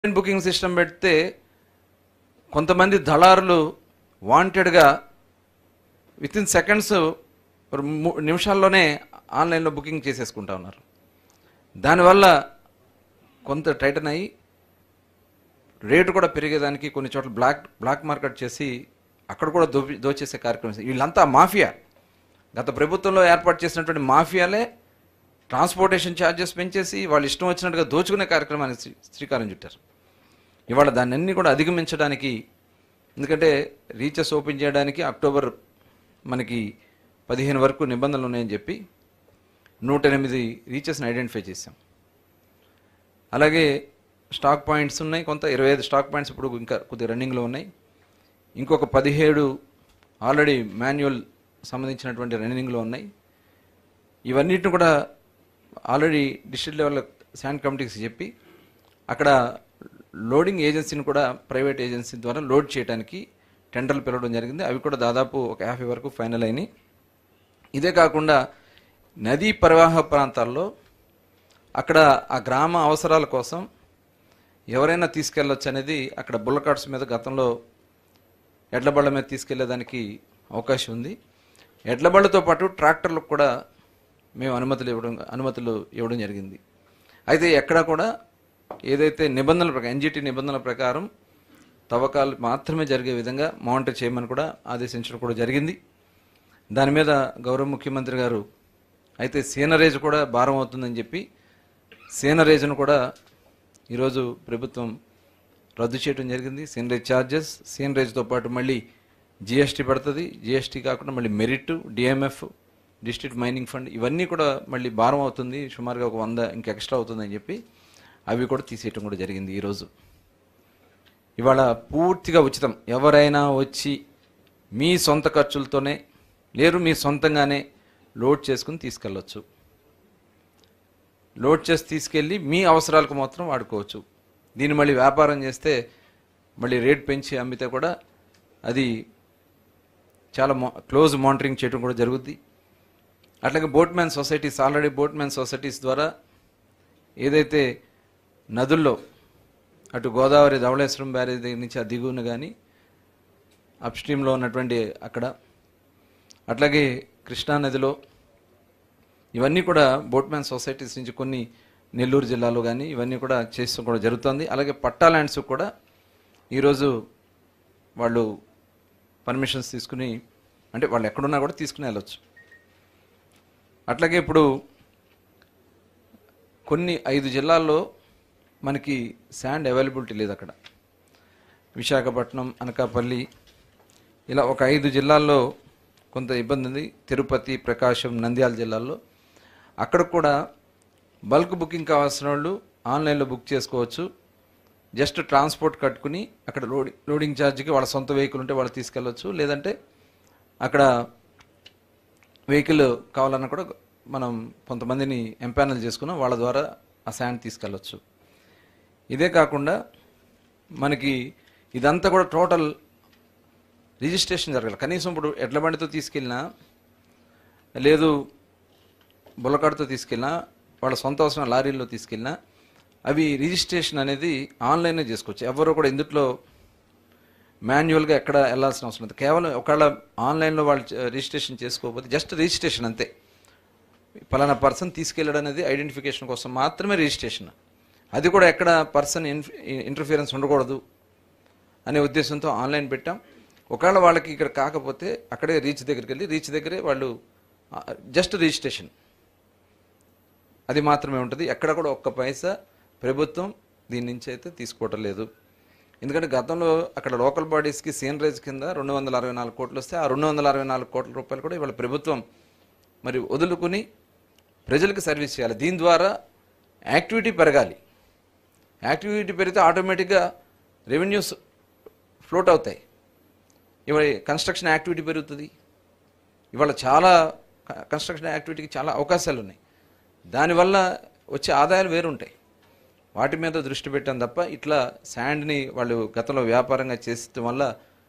Online booking system పెడితే కొంతమంది దళారులు వాంటెడ్గా విత్ ఇన్ సెకండ్స్ నిమిషాల్లోనే ఆన్లైన్లో బుకింగ్ చేసేసుకుంటా ఉన్నారు దానివల్ల కొంత టైటన్ అయ్యి రేటు కూడా పెరిగేదానికి కొన్ని చోట్ల బ్లాక్ బ్లాక్ మార్కెట్ చేసి అక్కడ కూడా దోపి దోచేసే కార్యక్రమం చేశారు. వీళ్ళంతా మాఫియా గత ప్రభుత్వంలో ఏర్పాటు చేసినటువంటి మాఫియాలే ట్రాన్స్పోర్టేషన్ ఛార్జెస్ పెంచేసి వాళ్ళు ఇష్టం వచ్చినట్టుగా దోచుకునే కార్యక్రమాన్ని శ్రీ- శ్రీకారం చుట్టారు ఇవాళ దాన్ని అన్ని కూడా అధిగమించడానికి ఎందుకంటే రీచెస్ ఓపెన్ చేయడానికి అక్టోబర్ మనకి పదిహేను వరకు నిబంధనలు ఉన్నాయని చెప్పి నూట ఎనిమిది రీచెస్ని ఐడెంటిఫై చేశాం అలాగే స్టాక్ పాయింట్స్ ఉన్నాయి కొంత ఇరవై ఐదు స్టాక్ పాయింట్స్ ఇప్పుడు ఇంకా కొద్దిగా రన్నింగ్లో ఉన్నాయి ఇంకొక పదిహేడు ఆల్రెడీ మాన్యువల్ సంబంధించినటువంటి రన్నింగ్లో ఉన్నాయి ఇవన్నిటిని కూడా ఆల్రెడీ డిస్ట్రిక్ట్ లెవెల్ శాండ్ కమిటీకి చెప్పి అక్కడ లోడింగ్ ఏజెన్సీని కూడా ప్రైవేట్ ఏజెన్సీ ద్వారా లోడ్ చేయడానికి టెండర్లు పిలవడం జరిగింది అవి కూడా దాదాపు ఒక యాభై వరకు ఫైనల్ అయినాయి ఇదే కాకుండా నదీ ప్రవాహ ప్రాంతాల్లో అక్కడ ఆ గ్రామ అవసరాల కోసం ఎవరైనా తీసుకెళ్ళొచ్చు అనేది అక్కడ బుల్లకాట్స్ మీద గతంలో ఎడ్లబళ్ళ మీద తీసుకెళ్లేదానికి అవకాశం ఉంది ఎడ్లబళ్ళతో పాటు ట్రాక్టర్లకు కూడా మేము అనుమతులు ఇవ్వడం అనుమతులు ఇవ్వడం జరిగింది అయితే ఎక్కడ కూడా ఏదైతే నిబంధనల ప్రకారం ఎన్జిటి నిబంధనల ప్రకారం తవ్వకాలు మాత్రమే జరిగే విధంగా మానిటర్ చేయమని కూడా ఆదేశించడం కూడా జరిగింది దాని మీద గౌరవ ముఖ్యమంత్రి గారు అయితే సీనరేజ్ కూడా భారం అవుతుందని చెప్పి సీనరేజ్ను కూడా ఈరోజు ప్రభుత్వం రద్దు చేయడం జరిగింది సీనరేజ్ ఛార్జెస్ సీనరేజ్తో పాటు మళ్ళీ జిఎస్టీ పడుతుంది జిఎస్టీ కాకుండా మళ్ళీ merit DMF district mining fund ఇవన్నీ కూడా మళ్ళీ భారం అవుతుంది సుమారుగా ఒక వంద ఇంకా ఎక్స్ట్రా అవుతుందని చెప్పి అవి కూడా తీసేయటం కూడా జరిగింది ఈరోజు ఇవాళ పూర్తిగా ఉచితం ఎవరైనా వచ్చి మీ సొంత ఖర్చులతోనే లేరు మీ సొంతంగానే లోడ్ చేసుకుని తీసుకెళ్ళొచ్చు లోడ్ చేసి తీసుకెళ్ళి మీ అవసరాలకు మాత్రం వాడుకోవచ్చు దీన్ని మళ్ళీ వ్యాపారం చేస్తే మళ్ళీ రేట్ పెంచి అమ్మితే కూడా అది చాలా మో క్లోజ్ మానిటరింగ్ చేయడం కూడా జరుగుద్ది అట్లాగే boatman societies already boatman societies ద్వారా ఏదైతే నదుల్లో అటు గోదావరి ధవళేశ్వరం బ్యారేజ్ దగ్గర నుంచి ఆ దిగువన కానీ అప్స్ట్రీమ్లో ఉన్నటువంటి అక్కడ అట్లాగే కృష్ణా నదిలో ఇవన్నీ కూడా బోట్మ్యాన్ సొసైటీస్ నుంచి కొన్ని నెల్లూరు జిల్లాలో కానీ ఇవన్నీ కూడా చేస్తూ కూడా జరుగుతుంది అలాగే పట్టా ల్యాండ్స్ కూడా ఈరోజు వాళ్ళు పర్మిషన్స్ తీసుకుని అంటే వాళ్ళు ఎక్కడున్నా కూడా తీసుకుని వెళ్ళొచ్చు అట్లాగే ఇప్పుడు కొన్ని ఐదు జిల్లాల్లో మనకి శాండ్ అవైలబిలిటీ లేదు అక్కడ విశాఖపట్నం అనకాపల్లి ఇలా ఒక ఐదు జిల్లాల్లో కొంత ఇబ్బంది ఉంది తిరుపతి ప్రకాశం నంద్యాల జిల్లాల్లో అక్కడ కూడా బల్క్ బుకింగ్ కావాల్సిన వాళ్ళు ఆన్లైన్లో బుక్ చేసుకోవచ్చు జస్ట్ ట్రాన్స్పోర్ట్ కట్టుకుని అక్కడ లోడింగ్ లోడింగ్ ఛార్జ్కి వాళ్ళ సొంత వెహికల్ ఉంటే వాళ్ళు తీసుకెళ్ళొచ్చు లేదంటే అక్కడ వెహికల్ కావాలన్నా కూడా మనం కొంతమందిని ఎంపానల్ చేసుకున్నాం వాళ్ళ ద్వారా ఆ శాండ్ తీసుకెళ్ళొచ్చు ఇదే కాకుండా మనకి ఇదంతా కూడా టోటల్ రిజిస్ట్రేషన్ జరగాలి కనీసం ఇప్పుడు ఎడ్ల బండితో తీసుకెళ్ళినా లేదు బుల్లకాడుతో తీసుకెళ్ళినా వాళ్ళ సొంత అవసరం లారీల్లో తీసుకెళ్ళినా అవి రిజిస్ట్రేషన్ అనేది ఆన్లైనే చేసుకోవచ్చు ఎవరు కూడా ఇందుట్లో మాన్యువల్గా ఎక్కడ వెళ్ళాల్సిన అవసరం లేదు కేవలం ఒకవేళ ఆన్లైన్లో వాళ్ళు చ- రిజిస్ట్రేషన్ చేసుకోకపోతే జస్ట్ రిజిస్ట్రేషన్ అంతే పలానా పర్సన్ తీసుకెళ్ళడం అనేది ఐడెంటిఫికేషన్ కోసం మాత్రమే రిజిస్ట్రేషన్ అది కూడా ఎక్కడ పర్సన్ ఇంటర్ఫియరెన్స్ ఉండకూడదు అనే ఉద్దేశంతో ఆన్లైన్ పెట్టాం ఒకవేళ వాళ్ళకి ఇక్కడ కాకపోతే అక్కడే రీచ్ దగ్గరికి వెళ్ళి రీచ్ దగ్గరే వాళ్ళు జస్ట్ రిజిస్ట్రేషన్ అది మాత్రమే ఉంటుంది ఎక్కడ కూడా ఒక్క పైసా ప్రభుత్వం దీని నుంచి అయితే తీసుకోవటం లేదు ఎందుకంటే గతంలో అక్కడ లోకల్ బాడీస్కి సీనరేజ్ కింద రెండు వందల అరవై నాలుగు కోట్లు వస్తే ఆ రెండు వందల అరవై నాలుగు కోట్ల రూపాయలు కూడా ఇవాళ ప్రభుత్వం మరి వదులుకుని ప్రజలకు సర్వీస్ చేయాలి దీని ద్వారా యాక్టివిటీ పెరగాలి యాక్టివిటీ పెరిగితే ఆటోమేటిక్గా రెవెన్యూస్ ఫ్లోట్ అవుతాయి ఇవాళ కన్స్ట్రక్షన్ యాక్టివిటీ పెరుగుతుంది ఇవాళ చాలా క- కన్స్ట్రక్షన్ యాక్టివిటీకి చాలా అవకాశాలు ఉన్నాయి దానివల్ల వచ్చే ఆదాయాలు వేరుంటాయి వాటి మీద దృష్టి పెట్టాం తప్ప ఇట్లా శాండ్ని వాళ్ళు గతంలో వ్యాపారంగా చేసడం వల్ల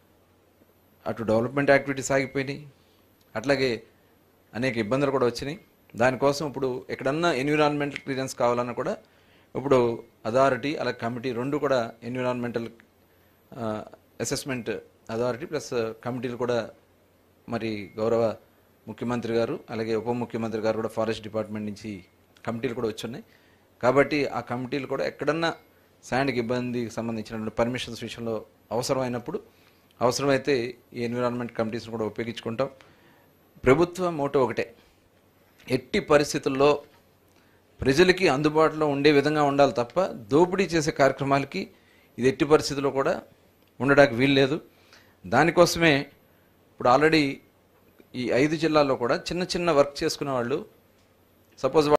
అటు డెవలప్మెంట్ యాక్టివిటీస్ ఆగిపోయినాయి అట్లాగే అనేక ఇబ్బందులు కూడా వచ్చినాయి దానికోసం ఇప్పుడు ఎక్కడన్నా ఎన్విరాన్మెంటల్ క్లియరెన్స్ కావాలన్నా కూడా ఇప్పుడు అథారిటీ అలాగే కమిటీ రెండు కూడా ఎన్విరాన్మెంటల్ అసెస్మెంట్ అథారిటీ ప్లస్ కమిటీలు కూడా మరి గౌరవ ముఖ్యమంత్రి గారు అలాగే ఉప ముఖ్యమంత్రి గారు కూడా ఫారెస్ట్ డిపార్ట్మెంట్ నుంచి కమిటీలు కూడా వచ్చున్నాయి కాబట్టి ఆ కమిటీలు కూడా ఎక్కడన్నా శాండ్కి ఇబ్బందికి సంబంధించిన పర్మిషన్స్ విషయంలో అవసరమైనప్పుడు అవసరమైతే ఈ ఎన్విరాన్మెంట్ కమిటీస్ని కూడా ఉపయోగించుకుంటాం ప్రభుత్వ మోటో ఒకటే ఎట్టి పరిస్థితుల్లో ప్రజలకి అందుబాటులో ఉండే విధంగా ఉండాలి తప్ప దోపిడీ చేసే కార్యక్రమాలకి ఇది ఎట్టి పరిస్థితుల్లో కూడా ఉండడానికి వీల్లేదు దానికోసమే ఇప్పుడు ఆల్రెడీ ఈ ఐదు జిల్లాల్లో కూడా చిన్న చిన్న వర్క్ చేసుకునే వాళ్ళు సపోజ్